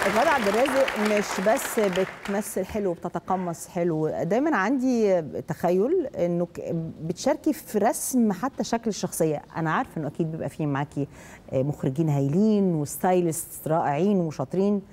غادة عبد الرازق مش بس بتمثل حلو وبتتقمص حلو دايما عندي تخيل انه ك- بتشاركي في رسم حتى شكل الشخصيه انا عارفه انه اكيد بيبقى فيه معاكي مخرجين هايلين وستايلست رائعين وشاطرين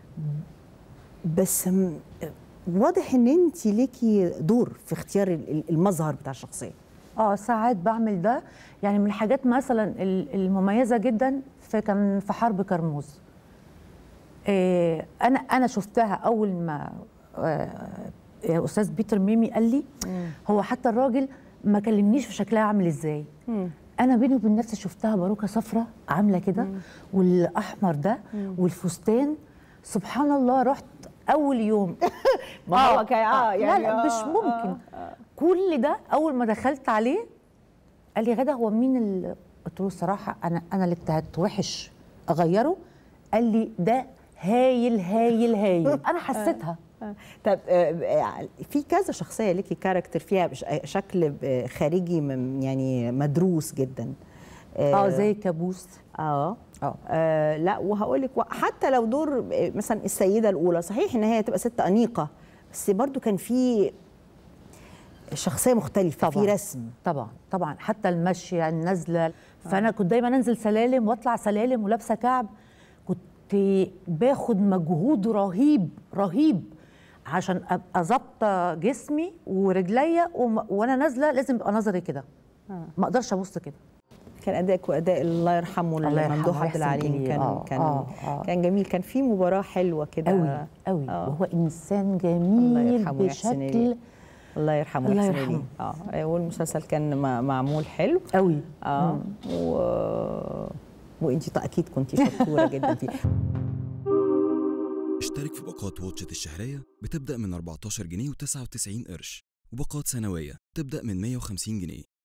بس م- واضح ان انت ليكي دور في اختيار ال- المظهر بتاع الشخصيه اه ساعات بعمل ده يعني من الحاجات مثلا ال- المميزه جدا في كان في حرب كرموز آه انا انا شفتها اول ما آه آه، استاذ بيتر ميمي قال لي هو حتى الراجل ما كلمنيش في شكلها عامل ازاي انا بيني وبين نفسي شفتها باروكه صفراء عامله كده والاحمر ده والفستان سبحان الله رحت اول يوم ما هو كان- آه، لا يعني لا مش آه، ممكن كل ده اول ما دخلت عليه قال لي غدا هو مين اللي قلت له الصراحه انا انا اللي اجتهدت وحش اغيره قال لي ده هايل هايل هايل انا حسيتها طب آه، في كذا شخصيه ليكي كاركتر فيها بش- شكل آه، خارجي من- يعني مدروس جدا اه زي كابوس اه اه آه لا وهقول لك حتى لو دور آه، مثلا السيده الاولى صحيح ان هي تبقى ست انيقه بس برضو كان في شخصيه مختلفه في طبعاً. رسم طبعا طبعا حتى المشي النازله فانا كنت دايما انزل سلالم واطلع سلالم ولابسه كعب كنت باخد مجهود رهيب رهيب عشان ابقى ظابطه جسمي ورجليا وم- وانا نازله لازم يبقى نظري كده ما اقدرش ابص كده كان ادائك واداء الله يرحمه الله يرحمه ممدوح عبد ويحسن العليم إليه. كان آه، كان آه، آه. كان جميل كان في مباراه حلوه كده قوي قوي آه. وهو انسان الله جميل يرحمه ويحسن إليه. بشكل الله يرحمه الله ويحسن يرحمه. إليه. اه والمسلسل كان م- معمول حلو قوي اه و... وانت اكيد كنت شطوره جدا فيه اشترك في باقات واتشت الشهرية بتبدأ من 14 جنيه و99 قرش وباقات سنوية تبدأ من 150 جنيه